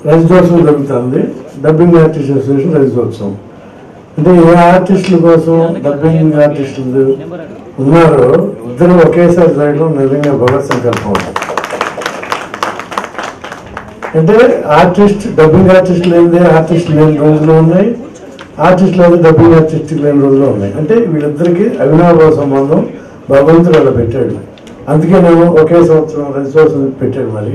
రజతోత్సవం జరుగుతుంది dubbing artist association రజతోత్సవం అంటే ఏ ఆర్టిస్టుల కోసం డబ్బింగ్ ఆర్టిస్టులు ఉన్నారో ఇద్దరు ఒకేసారి జరగడం నిజంగా భగవత్ సంకల్పం ఉంటుంది అంటే ఆర్టిస్ట్ డబ్బింగ్ ఆర్టిస్ట్ లేనిదే ఆర్టిస్ట్ లేని రోజులు ఉన్నాయి ఆర్టిస్ట్ లేదు డబ్బింగ్ ఆర్టిస్ట్ లేని రోజులు ఉన్నాయి అంటే వీళ్ళిద్దరికి అవినాభావ సంబంధం భగవంతుడు అలా పెట్టాడు అందుకే నేను ఒకే సంవత్సరం రెండు సంవత్సరం పెట్టాడు మరి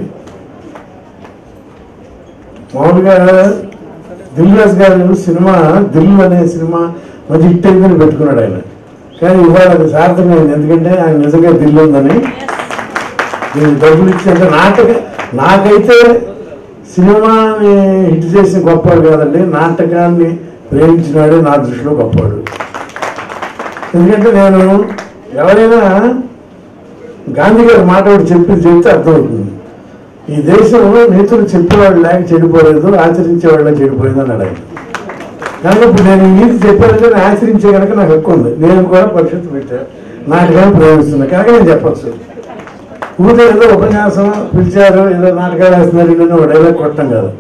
మామూలుగా దిల్ రాజు గారు సినిమా దిల్ అనే సినిమా మంచి హిట్ అయిందని పెట్టుకున్నాడు ఆయన కానీ ఇవాళ అది సార్థకమైంది ఎందుకంటే ఆయన నిజంగా దిల్ ఉందని నేను డబ్బులు ఇచ్చి అంటే నాటక నాకైతే సినిమాని హిట్ చేసిన గొప్పవాడు కాదండి నాటకాన్ని ప్రేమించినాడే నా దృష్టిలో గొప్పవాడు ఎందుకంటే నేను ఎవరైనా గాంధీ గారి మాట ఒకటి చెప్పి చెప్తే అర్థమవుతుంది ఈ దేశంలో నీతులు చెప్పేవాడు లేక చెడిపోలేదు ఆచరించేవాళ్ళ చెడిపోయింది అన్నాడు ఆయన కనుక ఇప్పుడు నేను ఈ నీతి చెప్పానంటే నేను ఆచరించే కనుక నాకు హక్కు ఉంది నేను కూడా పరిషత్తు పెట్టాను నాటకాన్ని ప్రేమిస్తున్నా కనుక నేను చెప్పచ్చు ఊరిలో ఏదో ఉపన్యాసం పిలిచారు ఏదో నాటకాలు వేస్తున్నారు ఇల్లు ఒక డైలాగ్ కొట్టడం కాదు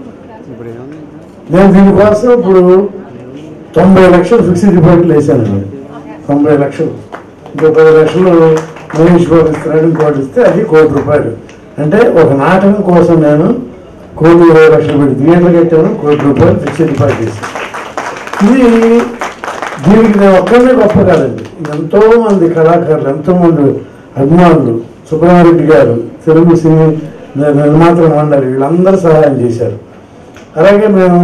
నేను దీనికోసం ఇప్పుడు తొంభై లక్షలు ఫిక్స్డ్ డిపాజిట్లు వేసాను నేను తొంభై లక్షలు ఇంకో పది లక్షలు మహేష్ బాబు ఇస్తున్నాడు ఇంకోటి ఇస్తే అది కోటి రూపాయలు అంటే ఒక నాటకం కోసం నేను కోటి ఇరవై లక్షలు పెట్టి థియేటర్లు కట్టాను కోటి రూపాయలు ఫిక్స్డ్ డిపాజిట్ చేశాను ఇది దీనికి నేను ఒక్కనే గొప్ప కాదండి ఎంతో మంది కళాకారులు ఎంతో మంది అభిమానులు సుబ్రహ్మారెడ్డి గారు తెలుగు సినీ ని- నిర్మాతల మండలి వీళ్ళందరూ సహాయం చేశారు అలాగే మేము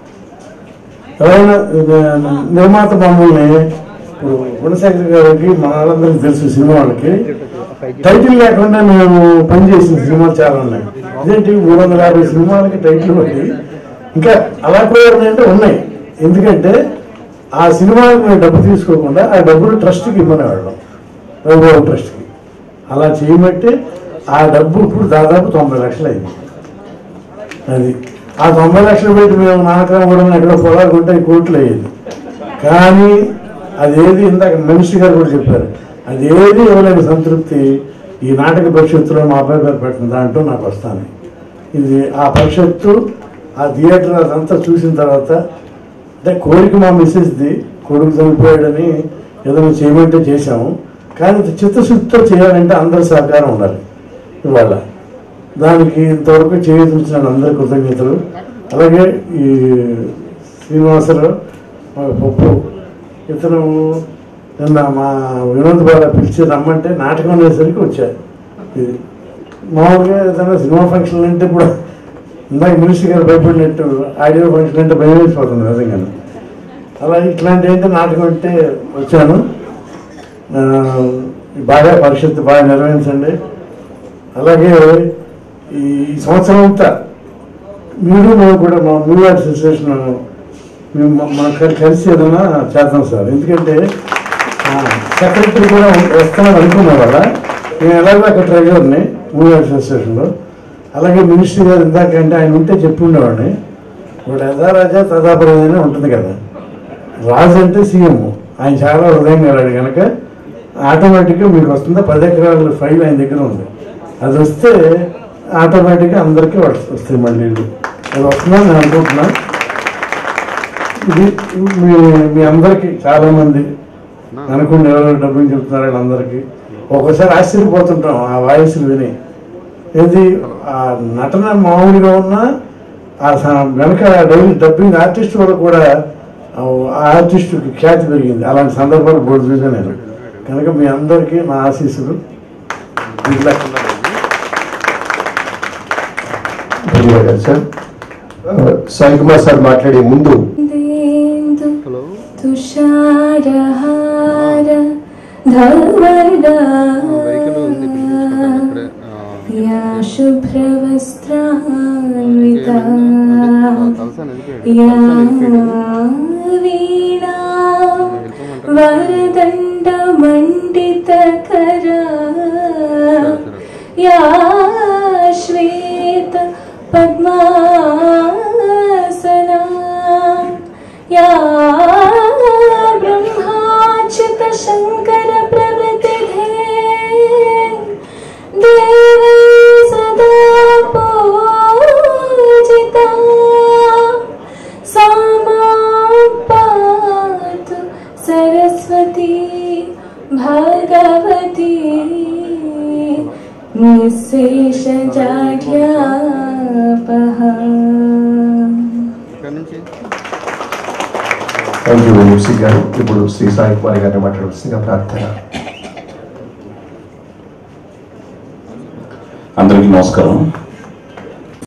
ఎవరైనా ఆ, నిర్మాత మమ్మల్ని ఇప్పుడు గుణశేఖర్ గారికి మన వాళ్ళందరికీ తెలుసు సినిమా వాళ్ళకి టైటిల్ లేకుండా మేము పనిచేసిన సినిమాలు చాలా ఉన్నాయి ఇదేంటి మూడు వందల యాభై సినిమాలకి టైటిల్ పెట్టి ఇంకా అలా కూడా ఉన్నాయంటే ఉన్నాయి ఎందుకంటే ఆ సినిమాకి మేము డబ్బు తీసుకోకుండా ఆ డబ్బులు ట్రస్ట్కి ఇవ్వనేవాళ్ళం రఘుబాబు ట్రస్ట్కి అలా చేయబట్టి ఆ డబ్బు ఇప్పుడు దాదాపు తొంభై లక్షలు అయింది అది ఆ తొంభై లక్షలు పెట్టి మేము నాటకం కూడా ఎక్కడ పొలాలు కొంటే కోట్లు అయ్యేది కానీ అదేది ఇందాక మినిస్టర్ గారు కూడా చెప్పారు అదేది ఇవ్వలేని సంతృప్తి ఈ నాటక పరిషత్తులో మా అబ్బాయి గారు పెట్టిన దాంట్లో నాకు వస్తాను ఇది ఆ పరిషత్తు ఆ థియేటర్ అదంతా చూసిన తర్వాత అంటే కోరిక మా మిస్సెస్ది కొడుకు చనిపోయాడని ఏదైనా చేయమంటే చేశాము కానీ చిత్తశుద్ధితో చేయాలంటే అందరి సహకారం ఉండాలి ఇవాళ దానికి ఇంతవరకు చేయించిన అందరి కృతజ్ఞతలు అలాగే ఈ శ్రీనివాసరావు మా పప్పు ఇతను నిన్న మా వినోద్ బాల పిలిచి రమ్మంటే నాటకం అనేసరికి వచ్చారు ఇది మామూలుగా ఏదైనా సినిమా ఫంక్షన్ అంటే ఇప్పుడు ఇందాక మినిస్టర్ గారు భయపడినట్టు ఆడియో ఫంక్షన్ అంటే భయం వేసిపోతుంది నిజంగా అలా ఇట్లాంటి ఏంటి నాటకం అంటే వచ్చాను ఆ, బాగా పరిషత్తు బాగా నిర్వహించండి అలాగే ఈ సంవత్సరం అంతా మీరు మేము కూడా మా మూవీ అసోసియేషన్ మేము మా- మా కలి- కలిసి ఏదైనా చేద్దాం సార్ ఎందుకంటే సెక్రటరీ కూడా వస్తామని అనుకున్నా వాళ్ళ నేను ఎలాగో అక్కడ ట్రెజర్ని మూవీ అసోసియేషన్లో అలాగే మినిస్టర్ గారు ఇందాక అంటే ఆయన ఉంటే చెప్పి ఉండేవాడిని ఇప్పుడు యథా రాజా తదాపరమైన ఉంటుంది కదా రాజు అంటే సీఎం ఆయన చాలా హృదయం గలాడు కనుక ఆటోమేటిక్గా మీకు వస్తుందా పది ఎకరాల ఫైల్ ఆయన దగ్గర ఉంది అది వస్తే ఆటోమేటిక్గా అందరికీ వస్- వస్తాయి మళ్ళీ ఇల్లు. అది వస్తుందని నేను అనుకుంటున్నా ఇది మీ మీ అందరికీ చాలా మంది అనుకుని ఎవరు డబ్బులు చెప్తున్నారు వీళ్ళందరికీ ఒక్కోసారి ఆశ్చర్యపోతుంటాం ఆ వాయిస్లు విని ఏది ఆ నటన మామూలుగా ఉన్నా ఆ స- వెనక డైలీ డబ్బింగ్ ఆర్టిస్ట్ వరకు కూడా ఆ ఆర్టిస్టుకి ఖ్యాతి పెరిగింది అలాంటి సందర్భాలు బోర్డు చూసాను నేను కనుక మీ అందరికీ నా ఆశీస్సులు Good luck. ధన్యవాదాలు సార్ ఆ, సాయి కుమార్ సార్ మాట్లాడే ముందు దేందు తుషారహార ధవళ యా శుభ్రవస్త్రాన్విత యా వీణా వరదండ మండిత యా శ్వేత పద్మాసనా या ब्रह्माच्युत शङ्कर प्रभृतिः देवै सदा पूजिता भगवती निःशेषजाढ्यापहा థ్యాంక్ యూ వంశీ గారు ఇప్పుడు శ్రీ సాయి కుమార్ గారిని మాట్లాడవలసిందిగా ప్రార్థన అందరికీ నమస్కారం